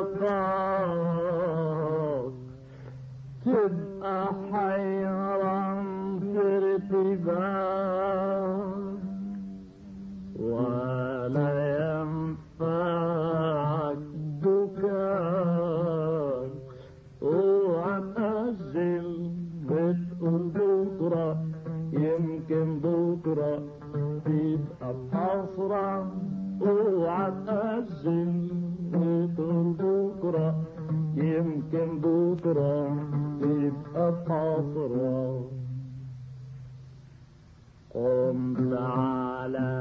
لقاك تبقى حيران في ارتباك ولا ينفعك بكاك اوعى تأجل بتقول بكرة يمكن بكرة تبقى بحسرة اوعى تأجل بتقول بكرة يمكن بكرة تبقى بحسرة قم تعالى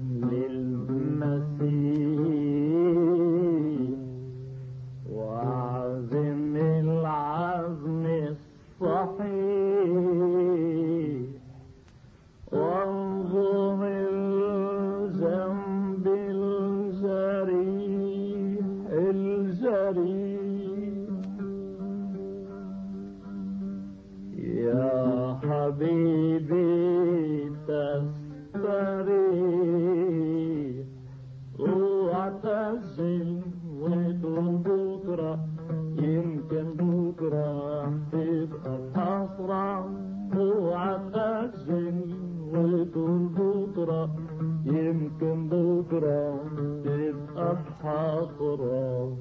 للمسيح واعزم العزم الصحيح وانظر الجنب الجريح الجريح يا حبيبي تستريح واعتزل وتقول بكرة يمكن بكرة تبقى حسرة واعتزل وتقول بكرة يمكن بكرة تبقى بحسرة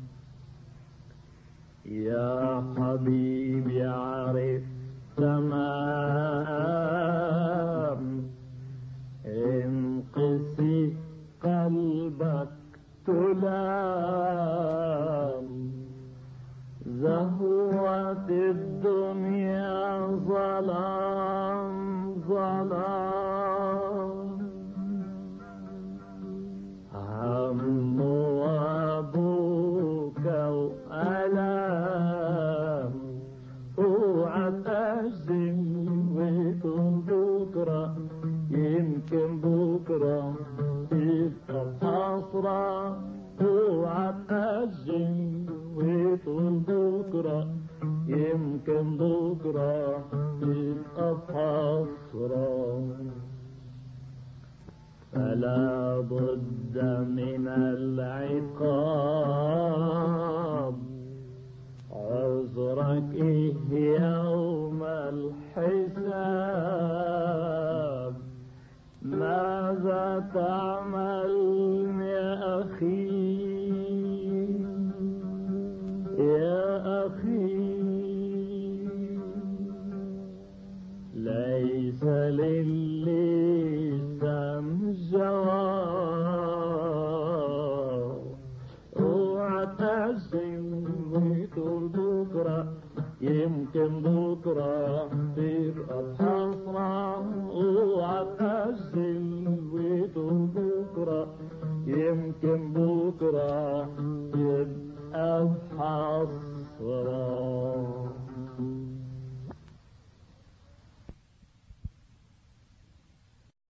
يا حبيبي عرف تمام انقسي قلبك تلام زهوة الدنيا ظلام ظلام هم وابوك وألام اوعى تهزم ويكون بكرة يمكن بكرة تبقى حسرة اوعى تهزم ويكون بكرة يمكن بكرة تبقى حسرة فلا بد من العقاب عذرك إيه يوم الحساب ماذا تعمل يا أخي يا أخي ليس للسان جواب واعتزم وتقول بكرة يمكن بكرة تبقى بحسرة واعتزم وتقول بكرة يمكن بكرة تبقى بحسرة